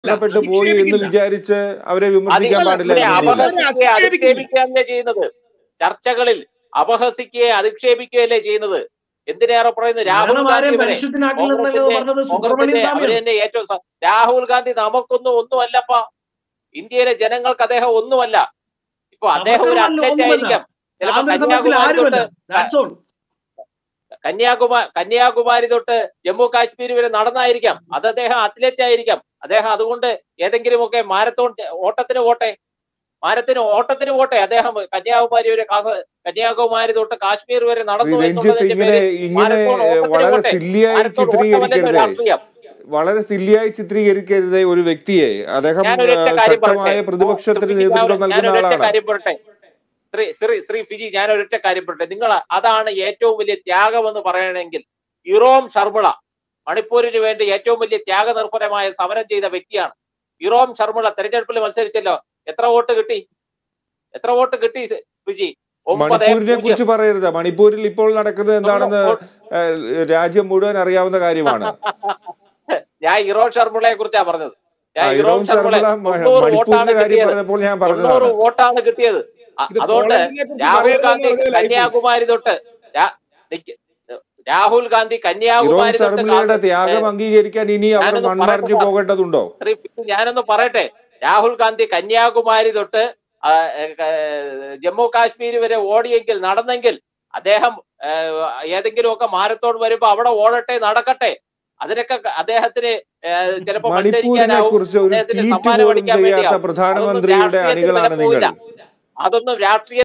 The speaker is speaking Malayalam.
ബന്ധപ്പെട്ട് പോയി എന്ന് അധിക്ഷേപിക്കില്ല. വിചാരിച്ച് അവരെ വിമർശിക്കാൻ അധികം പാടില്ല ഇവിടെ എന്ന് അപഹസിക്കുകയും തോന്നുന്നു. അധിക്ഷേപിക്കുകയല്ലേ ചെയ്യുന്നത് ചർച്ചകളിൽ അപഹസിക്കുകയും അധിക്ഷേപിക്കുകയല്ലേ ചെയ്യുന്നത് എന്തിനേറെ പറയുന്നു രാഹുൽ മരണം ഗാന്ധി ആരെയും വരെ പരിശുദ്ധനാക്കില്ലെന്നല്ലോ പറഞ്ഞത് സുബ്രഹ്മണ്യ കോൺഗ്രസിന്റെ അവര് സ്വാമിയാണ് തന്നെ ഏറ്റവും സ- രാഹുൽ ഗാന്ധി നമുക്കൊന്നും ഒന്നുമല്ലപ്പ ഇന്ത്യയിലെ ജനങ്ങൾക്ക് അദ്ദേഹം ഒന്നുമല്ല ഇപ്പൊ അദ്ദേഹം ഒരു നമുക്കൊന്നും അത്ലറ്റ് ഒന്നുമല്ല. ആയിരിക്കാം ചിലപ്പോ സ്വാതന്ത്ര്യ സമരത്തിൽ കന്യാകുമാരി ആരുമല്ല തൊട്ട് That's all. കന്യാകുമാരി കന്യാകുമാരി തൊട്ട് ജമ്മു കാശ്മീർ വരെ നടന്നായിരിക്കാം അത് അദ്ദേഹം അത്ലറ്റ് ആയിരിക്കാം അദ്ദേഹം അതുകൊണ്ട് ഏതെങ്കിലുമൊക്കെ മാരത്തോൺ ഓട്ടത്തിന് പോട്ടെ മാരത്തിന് ഓട്ടത്തിന് പോട്ടെ അദ്ദേഹം കന്യാകുമാരി വരെ കാസ കന്യാകുമാരി തൊട്ട് കാശ്മീർ വരെ നടന്നു രഞ്ജിത്ത് എന്നുള്ളതിന്റെ ഇങ്ങനെ പേരിൽ ഇങ്ങനെ മാരത്തോൺ ഓട്ടത്തിന് വളരെ പോട്ടെ. സില്ലിയായി മാരത്തോൺ ഓട്ടമല്ലല്ലോ ചിത്രീകരിക്കരുതേ രാഷ്ട്രീയം വളരെ സില്ലിയായി ചിത്രീകരിക്കരുതേ ഒരു വ്യക്തിയെ അദ്ദേഹം ഞാനൊരൊറ്റ ആ, കാര്യം ശക്തമായ പറയട്ടെ പ്രതിപക്ഷത്തിന് ഫിജി, നേതൃത്വം ഞാൻ- നൽകുന്ന ഞാനൊരൊറ്റ ആളാണ് കാര്യം പറയട്ടെ ശ്രീ ശ്രീ ശ്രീ ഫിജി ഞാൻ ഒരൊറ്റ കാര്യം പറയട്ടെ നിങ്ങൾ അതാണ് ഏറ്റവും വലിയ ത്യാഗം എന്ന് പറയണമെങ്കിൽ ഇറോം ശർമിള മണിപ്പൂരിന് വേണ്ടി ഏറ്റവും വലിയ ത്യാഗനിർഭരമായ സമരം ചെയ്ത വ്യക്തിയാണ് ഇറോം ശർമിള തെരഞ്ഞെടുപ്പിൽ മത്സരിച്ചല്ലോ എത്ര വോട്ട് കിട്ടി എത്ര വോട്ട് കിട്ടി ഫിജി ഒമ്പത് മണിപ്പൂരിനെ പൂജ്യം. കുറിച്ച് പറയരുത് മണിപ്പൂരിൽ ഇപ്പോൾ നടക്കുന്നത് എന്താണെന്ന് വോട്ട് ഏഹ്, രാജ്യം മുഴുവൻ അറിയാവുന്ന കാര്യമാണ് ഞാൻ ഇറോം ശർമിളയെ കുറിച്ചാ പറഞ്ഞത് ആ, ഞാൻ ഇറോം ഇറോം ശർമിള ശർമിള മ- തൊണ്ണൂറ് വോട്ടാണ് മണിപ്പൂരിന്റെ കാര്യം കിട്ടിയത് പറഞ്ഞപ്പോൾ ഞാൻ തൊണ്ണൂറ് പറഞ്ഞതാണ് വോട്ടാണ് കിട്ടിയത് അ- ഇത് അതുകൊണ്ട് പോളണ്ടിനെ കുറിച്ച് രാഹുൽ പറയരുതെന്ന് ഗാന്ധി പറഞ്ഞതല്ലേ ഇത്? കന്യാകുമാരി തൊട്ട് രാ- നിക്ക്. രാഹുൽ ഗാന്ധി ഇറോം കന്യാകുമാരി തൊട്ട് ശർമിളയുടെ കാ- ത്യാഗം അംഗീകരിക്കാൻ ഇനി അവർ ഞാനൊന്ന് മൺമറിഞ്ഞു പറയട്ടെ. പോകേണ്ടതുണ്ടോ ശ്രീ പി- ഞാനൊന്ന് പറയട്ടെ രാഹുൽ ഗാന്ധി കന്യാകുമാരി തൊട്ട് ആ, ഏ, ഏ, ജമ്മു കാശ്മീർ വരെ ഓടിയെങ്കിൽ നടന്നെങ്കിൽ അദ്ദേഹം ഏതെങ്കിലുമൊക്കെ മാരത്തോൺ വരുമ്പോ അവിടെ ഓടട്ടെ നടക്കട്ടെ അതിനൊക്കെ ക- അദ്ദേഹത്തിന് ഏ, ചിലപ്പോ മണിപ്പൂരിനെ മത്സരിക്കാനാവും കുറിച്ച് ഒരു അദ്ദേഹത്തിന് ട്വീറ്റ് സമ്മാനം പോലും അടിക്കാൻ ചെയ്യാത്ത വേണ്ടിയാവും. പ്രധാനമന്ത്രിയുടെ അതൊന്നും അണികളാണ് രാഷ്ട്രീയത്തിൽ നിങ്ങൾ വില പോവില്ല. അതൊന്നും രാഷ്ട്രീയ